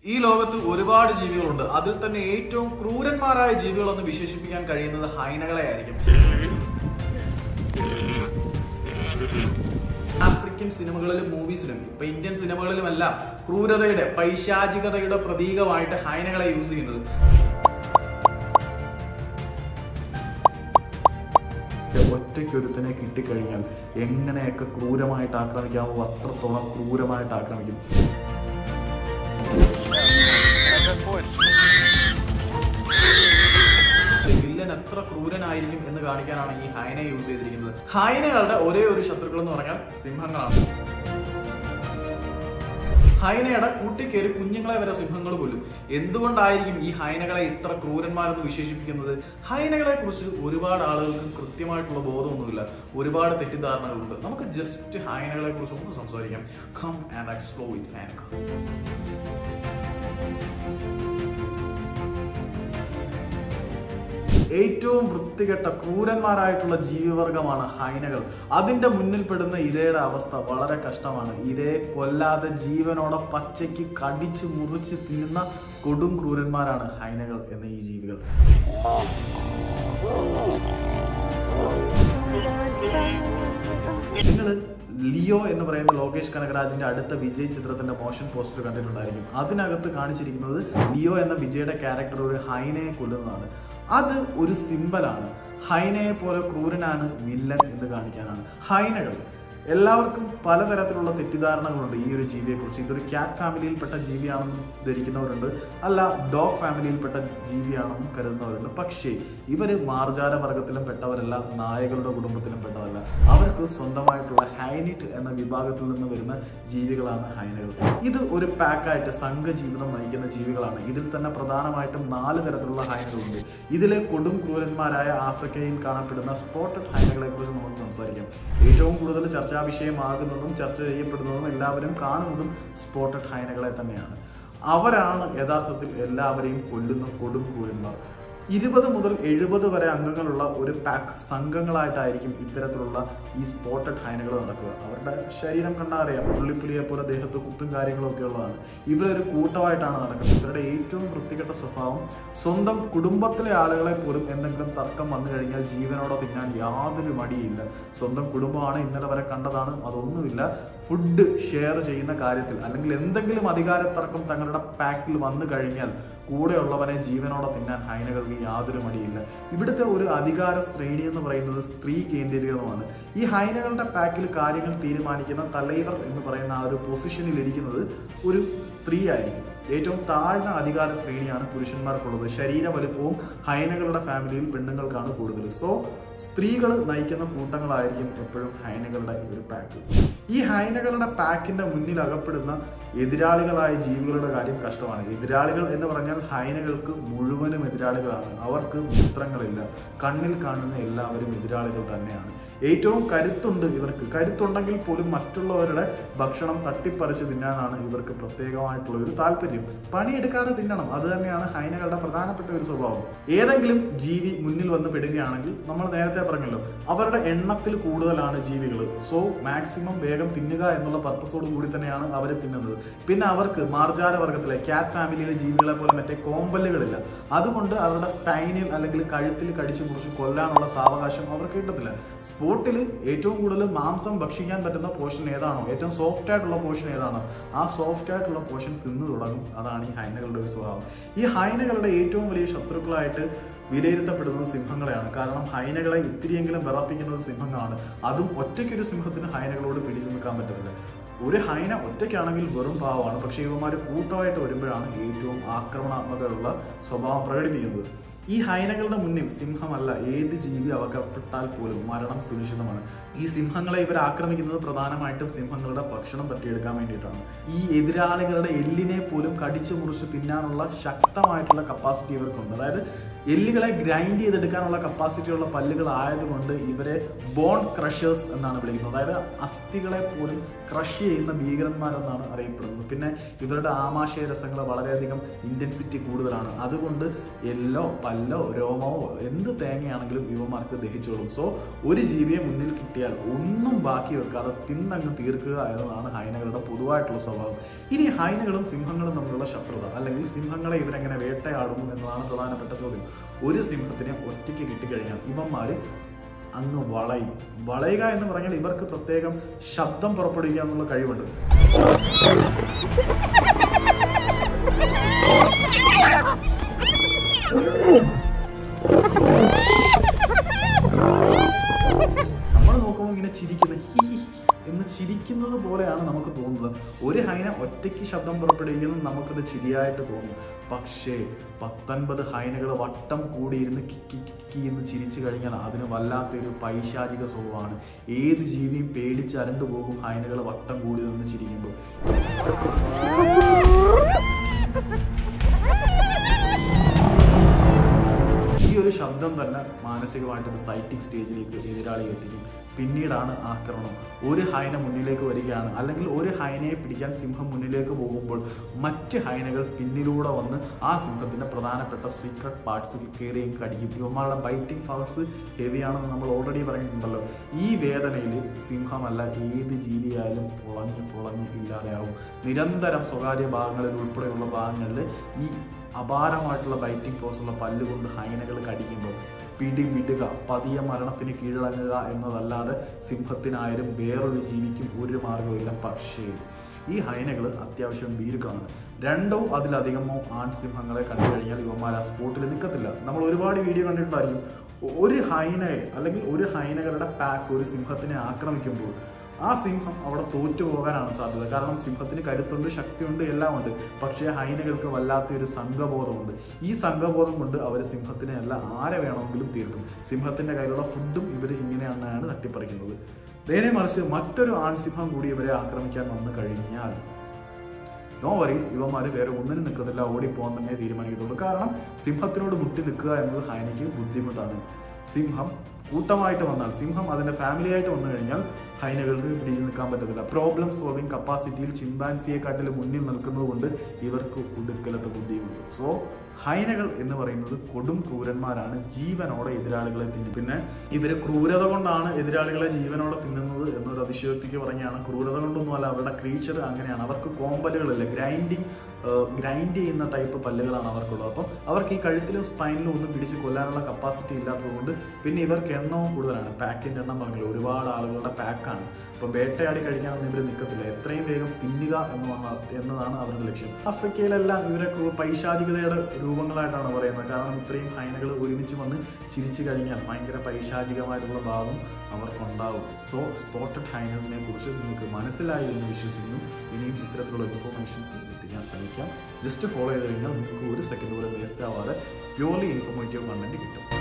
ഈ ലോകത്ത് ഒരുപാട് ജീവികളുണ്ട് അതിൽ തന്നെ ഏറ്റവും ക്രൂരന്മാരായ ജീവികളെന്ന് വിശേഷിപ്പിക്കാൻ കഴിയുന്നത് ഹൈനകളെ ആയിരിക്കും ആഫ്രിക്കൻ സിനിമകളിലും മൂവീസിലും ഇപ്പൊ ഇന്ത്യൻ സിനിമകളിലുമെല്ലാം ക്രൂരതയുടെ പൈശാചികതയുടെ പ്രതീകമായിട്ട് ഹൈനകളെ യൂസ് ചെയ്യുന്നത് ഒറ്റയ്ക്കൊരുത്തനെ കിട്ടിക്കഴിഞ്ഞാൽ എങ്ങനെയൊക്കെ ക്രൂരമായിട്ട് ആക്രമിക്കാമോ അത്രത്തോളം ക്രൂരമായിട്ട് ആക്രമിക്കും വില്ലൻ എത്ര ക്രൂരനായിരിക്കും എന്ന് കാണിക്കാനാണ് ഈ ഹൈന യൂസ് ചെയ്തിരിക്കുന്നത് ഹൈനകളുടെ ഒരേ ഒരു ശത്രുക്കൾ എന്ന് പറഞ്ഞാൽ സിംഹങ്ങളാണ് ഹൈനയുടെ കൂട്ടിക്കേറി കുഞ്ഞുങ്ങളെ വരെ സിംഹങ്ങൾ കൊല്ലും എന്തുകൊണ്ടായിരിക്കും ഈ ഹൈനകളെ ഇത്ര ക്രൂരന്മാരെന്ന് വിശേഷിപ്പിക്കുന്നത് ഹൈനകളെ കുറിച്ച് ഒരുപാട് ആളുകൾക്ക് കൃത്യമായിട്ടുള്ള ബോധമൊന്നുമില്ല ഒരുപാട് തെറ്റിദ്ധാരണകളുണ്ട് നമുക്ക് ജസ്റ്റ് ഹൈനകളെ കുറിച്ച് ഒന്ന് സംസാരിക്കാം come and explore with fan ഏറ്റവും വൃത്തികെട്ട ക്രൂരന്മാരായിട്ടുള്ള ജീവിവർഗമാണ് ഹൈനകൾ അതിന്റെ മുന്നിൽപ്പെടുന്ന ഇരയുടെ അവസ്ഥ വളരെ കഷ്ടമാണ് ഇരയെ കൊല്ലാതെ ജീവനോടെ പച്ചയ്ക്ക് കടിച്ചു മുറിച്ച് തിന്നുന്ന കൊടും ക്രൂരന്മാരാണ് ഹൈനകൾ എന്ന ഈ ജീവികൾ നിങ്ങൾ ലിയോ എന്ന് പറയുന്ന ലോകേഷ് കനകരാജിന്റെ അടുത്ത വിജയ് ചിത്രത്തിന്റെ മോഷൻ പോസ്റ്റർ കണ്ടിട്ടുണ്ടായിരിക്കും അതിനകത്ത് കാണിച്ചിരിക്കുന്നത് ലിയോ എന്ന വിജയുടെ ക്യാരക്ടർ ഒരു ഹൈനയെ കൊല്ലുന്നതാണ് അത് ഒരു സിമ്പലാണ് ഹൈനയെ പോലെ ക്രൂരനാണ് വില്ലൻ എന്ന് കാണിക്കാനാണ് ഹൈനകൾ എല്ലാവർക്കും പലതരത്തിലുള്ള തെറ്റിദ്ധാരണകളുണ്ട് ഈ ഒരു ജീവിയെക്കുറിച്ച് ഇതൊരു ക്യാറ്റ് ഫാമിലിയിൽപ്പെട്ട ജീവിയാണെന്ന് ധരിക്കുന്നവരുണ്ട് അല്ല ഡോഗ് ഫാമിലിയിൽപ്പെട്ട ജീവിയാണെന്നും കരുതുന്നവരുണ്ട് പക്ഷേ ഇവര് മാർജാര വർഗത്തിലും പെട്ടവരല്ല നായകളുടെ കുടുംബത്തിലും പെട്ടതല്ല അവർക്ക് സ്വന്തമായിട്ടുള്ള ഹൈനിറ്റ് എന്ന വിഭാഗത്തിൽ നിന്ന് വരുന്ന ജീവികളാണ് ഹൈനകൾ ഇത് ഒരു പാക്കായിട്ട് സംഘജീവിതം നയിക്കുന്ന ജീവികളാണ് ഇതിൽ തന്നെ പ്രധാനമായിട്ടും നാല് തരത്തിലുള്ള ഹൈനകളുണ്ട് ഇതിലെ കൊടും ക്രൂരന്മാരായ ആഫ്രിക്കയിൽ കാണപ്പെടുന്ന സ്പോട്ടഡ് ഹൈനകളെ കുറിച്ച് നമുക്ക് സംസാരിക്കാം ഏറ്റവും കൂടുതൽ ചർച്ചാ വിഷയമാകുന്നതും ചർച്ച ചെയ്യപ്പെടുന്നതും എല്ലാവരും കാണുന്നതും സ്പോട്ടഡ് ഹൈനകളെ തന്നെയാണ് അവരാണ് യഥാർത്ഥത്തിൽ എല്ലാവരെയും കൊല്ലുന്ന കൊടും ക്രൂരന്മാർ ഇരുപത് മുതൽ എഴുപത് വരെ അംഗങ്ങളുള്ള ഒരു പാക്ക് സംഘങ്ങളായിട്ടായിരിക്കും ഇത്തരത്തിലുള്ള ഈ സ്പോട്ടഡ് ഹൈനകൾ നടക്കുക അവരുടെ ശരീരം കണ്ടാൽ അറിയാം പുള്ളിപ്പുലിയെ പോലെ ദേഹത്ത് കുത്തും കാര്യങ്ങളും ഒക്കെ ഉള്ളതാണ് ഇവരൊരു കൂട്ടമായിട്ടാണ് നടക്കുന്നത് ഇവരുടെ ഏറ്റവും വൃത്തികെട്ട സ്വഭാവം സ്വന്തം കുടുംബത്തിലെ ആളുകളെ പോലും എന്തെങ്കിലും തർക്കം വന്നു കഴിഞ്ഞാൽ ജീവനോടെ തിന്നാൻ യാതൊരു മടിയില്ല സ്വന്തം കുടുംബമാണ് ഇന്നലെ വരെ കണ്ടതാണ് അതൊന്നുമില്ല ഫുഡ് ഷെയർ ചെയ്യുന്ന കാര്യത്തിൽ അല്ലെങ്കിൽ എന്തെങ്കിലും അധികാര തർക്കം തങ്ങളുടെ പാക്കിൽ വന്നു കഴിഞ്ഞാൽ കൂടെയുള്ളവനെ ജീവനോടെ തിന്നാൻ ഹൈനകൾക്ക് യാതൊരു മടിയില്ല ഇവിടുത്തെ ഒരു അധികാര ശ്രേണി എന്ന് പറയുന്നത് സ്ത്രീ കേന്ദ്രീകൃതമാണ് ഈ ഹൈനകളുടെ പാക്കിൽ കാര്യങ്ങൾ തീരുമാനിക്കുന്ന തലൈവർ എന്ന് പറയുന്ന ആ ഒരു പൊസിഷനിൽ ഇരിക്കുന്നത് ഒരു സ്ത്രീ ആയിരിക്കും ഏറ്റവും താഴ്ന്ന അധികാര ശ്രേണിയാണ് പുരുഷന്മാർക്കുള്ളത് ശരീര വലുപ്പവും ഹൈനകളുടെ ഫാമിലിയിൽ പെണ്ണുങ്ങൾക്കാണ് കൂടുതൽ സോ സ്ത്രീകൾ നയിക്കുന്ന കൂട്ടങ്ങളായിരിക്കും എപ്പോഴും ഹൈനകളുടെ ഒരു പാക്ക് ഈ ഹൈനകളുടെ പാക്കിന്റെ മുന്നിൽ അകപ്പെടുന്ന എതിരാളികളായ ജീവികളുടെ കാര്യം കഷ്ടമാണ് എതിരാളികൾ എന്ന് പറഞ്ഞാൽ ഹൈനകൾക്ക് മുഴുവനും എതിരാളികളാണ് അവർക്ക് മിത്രങ്ങളില്ല കണ്ണിൽ കാണുന്ന എല്ലാവരും എതിരാളികൾ തന്നെയാണ് ഏറ്റവും കരുത്തുണ്ട് ഇവർക്ക് കരുത്തുണ്ടെങ്കിൽ പോലും മറ്റുള്ളവരുടെ ഭക്ഷണം തട്ടിപ്പറിച്ച് തിന്നാനാണ് ഇവർക്ക് പ്രത്യേകമായിട്ടുള്ള ഒരു താല്പര്യം പണിയെടുക്കാതെ തിന്നണം അത് തന്നെയാണ് ഹൈനകളുടെ പ്രധാനപ്പെട്ട ഒരു സ്വഭാവം ഏതെങ്കിലും ജീവി മുന്നിൽ വന്ന് പെടുകയാണെങ്കിൽ നമ്മൾ നേരത്തെ പറഞ്ഞല്ലോ അവരുടെ എണ്ണത്തിൽ കൂടുതലാണ് ജീവികൾ സോ മാക്സിമം വേഗം തിന്നുക എന്നുള്ള പർപ്പസോട് കൂടി തന്നെയാണ് അവർ തിന്നുന്നത് പിന്നെ അവർക്ക് മാർജാര വർഗത്തിലെ ക്യാറ്റ് ഫാമിലിയിലെ ജീവികളെ പോലെ മറ്റേ കോമ്പല്ലുകളില്ല അതുകൊണ്ട് അവരുടെ സ്പൈനിൽ അല്ലെങ്കിൽ കഴുത്തിൽ കടിച്ചു മുറിച്ച് കൊല്ലാനുള്ള സാവകാശം അവർക്ക് കിട്ടത്തില്ല സ്പോട്ടിൽ ഏറ്റവും കൂടുതൽ മാംസം ഭക്ഷിക്കാൻ പറ്റുന്ന പോർഷൻ ഏതാണോ ഏറ്റവും സോഫ്റ്റ് ആയിട്ടുള്ള പോർഷൻ ഏതാണോ ആ സോഫ്റ്റ് ആയിട്ടുള്ള പോർഷൻ തിന്നു തുടങ്ങും അതാണ് ഈ ഹൈനകളുടെ ഒരു സ്വഭാവം ഈ ഹൈനകളുടെ ഏറ്റവും വലിയ ശത്രുക്കളായിട്ട് വിലയിരുത്തപ്പെടുന്നത് സിംഹങ്ങളെയാണ് കാരണം ഹൈനകളെ ഇത്തിരിയെങ്കിലും വിറപ്പിക്കുന്നത് സിംഹങ്ങളാണ് അതും ഒറ്റയ്ക്കൊരു സിംഹത്തിന് ഹൈനകളോട് പിടിച്ചു നിൽക്കാൻ പറ്റത്തില്ല ഒരു ഹൈന ഒറ്റയ്ക്കാണെങ്കിൽ വെറും പാവമാണ് പക്ഷേ ഇവന്മാർ കൂട്ടമായിട്ട് വരുമ്പോഴാണ് ഏറ്റവും ആക്രമണാത്മകമുള്ള സ്വഭാവം പ്രകടിപ്പിക്കുന്നത് ഈ ഹൈനകളുടെ മുന്നിൽ സിംഹമല്ല ഏത് ജീവി അവക്കപ്പെട്ടാൽ പോലും മരണം സുനിശ്ചിതമാണ് ഈ സിംഹങ്ങളെ ഇവർ ആക്രമിക്കുന്നത് പ്രധാനമായിട്ടും സിംഹങ്ങളുടെ ഭക്ഷണം തട്ടിയെടുക്കാൻ വേണ്ടിയിട്ടാണ് ഈ എതിരാളികളുടെ എല്ലിനെ പോലും കടിച്ചു മുറിച്ച് തിന്നാനുള്ള ശക്തമായിട്ടുള്ള കപ്പാസിറ്റി ഇവർക്കുണ്ട് അതായത് എല്ലുകളെ ഗ്രൈൻഡ് ചെയ്തെടുക്കാനുള്ള കപ്പാസിറ്റി ഉള്ള പല്ലുകൾ ആയതുകൊണ്ട് ഇവരെ ബോൺ ക്രഷേഴ്സ് എന്നാണ് വിളിക്കുന്നത് അതായത് അസ്ഥികളെ പോലും ക്രഷ് ചെയ്യുന്ന ഭീകരന്മാരെന്നാണ് അറിയപ്പെടുന്നത് പിന്നെ ഇവരുടെ ആമാശയ രസങ്ങൾ വളരെയധികം ഇൻറ്റൻസിറ്റി കൂടുതലാണ് അതുകൊണ്ട് എല്ലോ പല്ലോ രോമമോ എന്ത് തേങ്ങയാണെങ്കിലും ഇവന്മാർക്ക് ദഹിച്ചോളും സോ ഒരു ജീവിയെ മുന്നിൽ കിട്ടിയാൽ ഒന്നും ബാക്കി വെക്കാതെ തിന്നങ്ങ് തീർക്കുക എന്നതാണ് ഹൈനകളുടെ പൊതുവായിട്ടുള്ള സ്വഭാവം ഇനി ഹൈനകളും സിംഹങ്ങളും തമ്മിലുള്ള ശത്രുത അല്ലെങ്കിൽ സിംഹങ്ങളെ ഇവരെങ്ങനെ വേട്ടയാടുന്നു എന്നതാണ് പ്രധാനപ്പെട്ട ചോദ്യം ഒരു സിംഹത്തിനെ ഒറ്റയ്ക്ക് കിട്ടിക്കഴിഞ്ഞാൽ ഇവന്മാർ അങ്ങ് വളയും വളയുക എന്ന് പറഞ്ഞാൽ ഇവർക്ക് പ്രത്യേകം ശബ്ദം പുറപ്പെടുവിക്കുക എന്നുള്ള കഴിവുണ്ട് നമ്മൾ നോക്കുമ്പോൾ ഇങ്ങനെ ചിരിക്കുന്ന ഹി ഹി ഹി എന്ന് ചിരിക്കുന്നത് പോലെയാണ് നമുക്ക് തോന്നുന്നത് ഒരു ഹൈന ഒറ്റയ്ക്ക് ശബ്ദം പുറപ്പെടുവിക്കുന്നത് നമുക്കത് ചിരിയായിട്ട് തോന്നും പക്ഷേ പത്തൊൻപത് ഹൈനകൾ വട്ടം കൂടിയിരുന്ന് കിക്കി കിക്കി എന്ന് ചിരിച്ചു കഴിഞ്ഞാൽ അതിന് വല്ലാത്തൊരു പൈശാചിക സ്വഭാവമാണ് ഏത് ജീവിയും പേടിച്ച് അരണ്ടു പോകും ഹൈനകൾ വട്ടം കൂടി നിന്ന് ചിരിക്കുമ്പോൾ ഈ ഒരു ശബ്ദം തന്നെ മാനസികമായിട്ടൊരു സൈറ്റിക് സ്റ്റേജിലേക്ക് എതിരാളി എത്തിക്കും പിന്നീടാണ് ആക്രമണം ഒരു ഹൈന മുന്നിലേക്ക് വരികയാണ് അല്ലെങ്കിൽ ഒരു ഹൈനയെ പിടിക്കാൻ സിംഹം മുന്നിലേക്ക് പോകുമ്പോൾ മറ്റ് ഹൈനകൾ പിന്നിലൂടെ വന്ന് ആ സിംഹത്തിന്റെ പ്രധാനപ്പെട്ട സീക്രട്ട് പാർട്സിൽ കയറിയും കടിക്കും ഇവന്മാരുടെ ബൈറ്റിംഗ് പവേഴ്സ് ഹെവിയാണെന്ന് നമ്മൾ ഓൾറെഡി പറഞ്ഞിട്ടുണ്ടല്ലോ ഈ വേദനയിൽ സിംഹമല്ല ഏത് ജീവിയായാലും പൊളഞ്ഞ് പൊളഞ്ഞ് ഇല്ലാതെയാവും നിരന്തരം സ്വകാര്യ ഭാഗങ്ങളിൽ ഉൾപ്പെടെയുള്ള ഭാഗങ്ങളിൽ ഈ അപാരമായിട്ടുള്ള ബൈറ്റിംഗ് ഫോഴ്സുള്ള പല്ലുകൊണ്ട് ഹൈനകൾ കടിക്കുമ്പോൾ പിടി വിടുക പതിയെ മരണത്തിന് കീഴടങ്ങുക എന്നതല്ലാതെ സിംഹത്തിനായാലും വേറൊരു ജീവിക്കും ഒരു മാർഗവുമില്ല പക്ഷേ ഈ ഹൈനകൾ അത്യാവശ്യം ഭീരുക്കളാണ് രണ്ടോ അതിലധികമോ ആൺ സിംഹങ്ങളെ കണ്ടു കഴിഞ്ഞാൽ ഇവന്മാർ ആ സ്പോട്ടിൽ നിൽക്കത്തില്ല നമ്മൾ ഒരുപാട് വീഡിയോ കണ്ടിട്ടുണ്ടായിരിക്കും ഒരു ഹൈനയെ അല്ലെങ്കിൽ ഒരു ഹൈനകളുടെ പാക്ക് ഒരു സിംഹത്തിനെ ആക്രമിക്കുമ്പോൾ ആ സിംഹം അവിടെ തോറ്റു പോകാനാണ് സാധ്യത കാരണം സിംഹത്തിന് കരുത്തുണ്ട് ശക്തിയുണ്ട് എല്ലാം ഉണ്ട് പക്ഷേ ഹൈനകൾക്ക് വല്ലാത്തൊരു സംഘബോധമുണ്ട് ഈ സംഘബോധം കൊണ്ട് അവർ സിംഹത്തിനെ അല്ല ആരെ വേണമെങ്കിലും തീർക്കും സിംഹത്തിന്റെ കയ്യിലുള്ള ഫുഡും ഇവർ ഇങ്ങനെയാണ് തട്ടിപ്പറിക്കുന്നത് നേരെ മറിച്ച് മറ്റൊരു ആൺസിംഹം കൂടി ഇവരെ ആക്രമിക്കാൻ വന്നു കഴിഞ്ഞാൽ നോ വറീസ് ഇവന്മാർ വേറെ ഒന്നിനും നിൽക്കത്തില്ല ഓടിപ്പോകാൻ തന്നെ തീരുമാനിക്കത്തുള്ളൂ കാരണം സിംഹത്തിനോട് മുട്ടി നിൽക്കുക എന്നത് ഹൈനയ്ക്ക് ബുദ്ധിമുട്ടാണ് സിംഹം കൂട്ടമായിട്ട് വന്നാൽ സിംഹം അതിന്റെ ഫാമിലി ആയിട്ട് വന്നു കഴിഞ്ഞാൽ ഹൈനകൾക്ക് പിടിച്ചു നിൽക്കാൻ പറ്റത്തില്ല പ്രോബ്ലം സോൾവിങ് കപ്പാസിറ്റിയിൽ ചിമ്പാൻസിയെക്കാട്ടിൽ മുന്നിൽ നിൽക്കുന്നത് കൊണ്ട് ഇവർക്ക് ഒടുക്കലത്തെ ബുദ്ധിയുണ്ട് സോ ഹൈനകൾ എന്ന് പറയുന്നത് കൊടും ക്രൂരന്മാരാണ് ജീവനോടെ എതിരാളികളെ തിന്നും പിന്നെ ഇവര് ക്രൂരത കൊണ്ടാണ് എതിരാളികളെ ജീവനോടെ തിന്നുന്നത് എന്നൊരു അതിശയോക്തിക്ക് പറഞ്ഞാണ് ക്രൂരത കൊണ്ടൊന്നുമല്ല അവരുടെ ക്രീച്ചർ അങ്ങനെയാണ് അവർക്ക് കോമ്പലുകളില്ല ഗ്രൈൻഡിങ് ഗ്രൈൻഡ് ചെയ്യുന്ന ടൈപ്പ് പല്ലുകളാണ് അവർക്കുള്ളത് അപ്പം അവർക്ക് ഈ കഴുത്തിലും സ്പൈനിലും ഒന്നും പിടിച്ച് കൊല്ലാനുള്ള കപ്പാസിറ്റി ഇല്ലാത്തതുകൊണ്ട് പിന്നെ ഇവർക്ക് എണ്ണവും കൂടുതലാണ് പാക്കിൻ്റെ എണ്ണം പറഞ്ഞില്ല ഒരുപാട് ആളുകളുടെ പാക്കാണ് അപ്പം വേട്ടയാടി കഴിക്കാനൊന്നും ഇവർ നിൽക്കത്തില്ല എത്രയും വേഗം തിന്നുക എന്ന് പറഞ്ഞാൽ എന്നതാണ് അവരുടെ ലക്ഷ്യം ആഫ്രിക്കയിലെല്ലാം ഇവരെ ക്രൂ- പൈശാചികതയുടെ രൂപങ്ങളായിട്ടാണ് പറയുന്നത് കാരണം ഇത്രയും ഹൈനകൾ ഒരുമിച്ച് വന്ന് ചിരിച്ചു കഴിഞ്ഞാൽ ഭയങ്കര പൈശാചികമായിട്ടുള്ള ഭാവം അവർക്കുണ്ടാവും സോ സ്പോട്ടഡ് ഹൈനസിനെ കുറിച്ച് നിങ്ങൾക്ക് മനസ്സിലായി എന്ന് വിശ്വസിക്കുന്നു ഇനിയും ഇത്തരത്തിലുള്ള ഇൻഫോർമേഷൻസ് എത്തിക്കാൻ ശ്രമിക്കാം ജസ്റ്റ് ഫോളോ ചെയ്ത് കഴിഞ്ഞാൽ നിങ്ങൾക്ക് ഒരു സെക്കൻഡ് പോലും വേസ്റ്റ് ആവാതെ പ്യൂർലി ഇൻഫോർമേറ്റീവ് കണ്ടന്റ് കിട്ടും